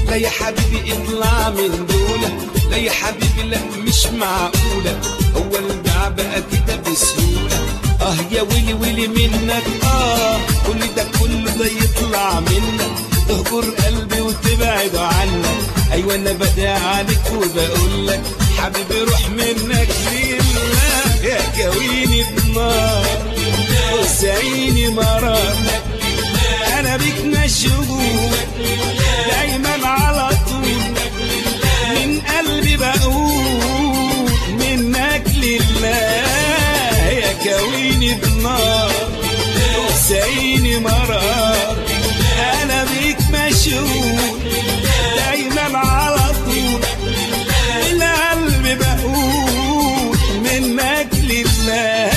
لا يا حبيبي اطلع من دولة لا يا حبيبي لا مش معقولة هو البيع بقى كده بسهولة اه يا ويلي ويلي منك اه كل ده كله ده يطلع منك تهجر قلبي وتبعد عنك ايوه انا بدع عليك وبقول لك حبيبي روح منك لله يا كويني بنار وسعيني مرار انا بيك مشغول دايما على طول من قلبي بقول منك لله يا كويني بنار وسعيني مرار انا بيك مشغول دايما على طول من قلبي بقول منك لله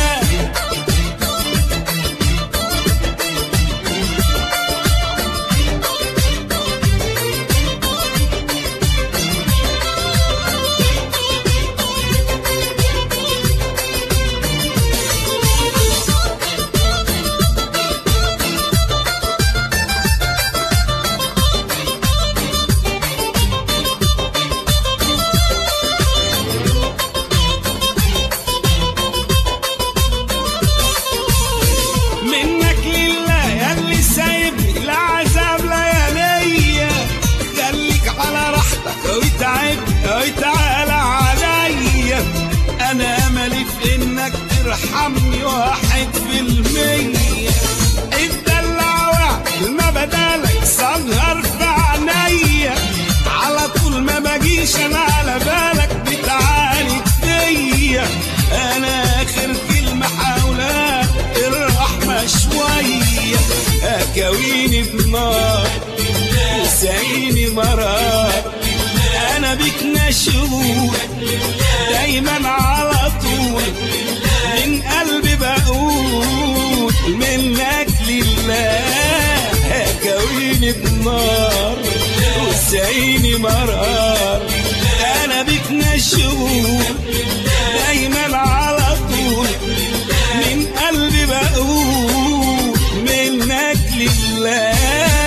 منك لله ياللي سايبني العذاب لياليا خليك على راحتك وتعب وتعالى عليا انا املي في انك ترحمني واحد في المية الدلع وعد ما بدالك سهر في عينيا على طول ما بجيش انا على بالك بتعاني فيا انا اخر كلمة حاولها الرحمة شوية اكويني بنار وسعيني مرار انا بيك مشغول دايما على طول من قلبي بقول منك لله كويني بنار وسعيني مرار انا بيك مشغول دايما على طول من قلبي بقول منك لله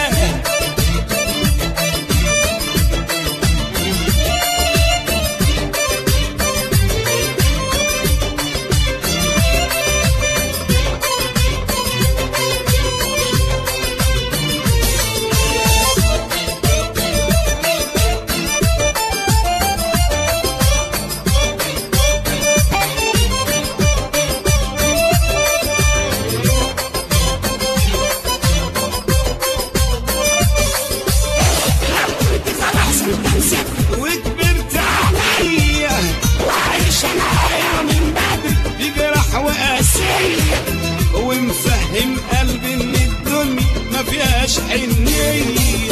وكبرت عليا وعايش انا من بدري بجرح وقاسية ومفهم قلبي ان الدنيا ما فيهاش حنية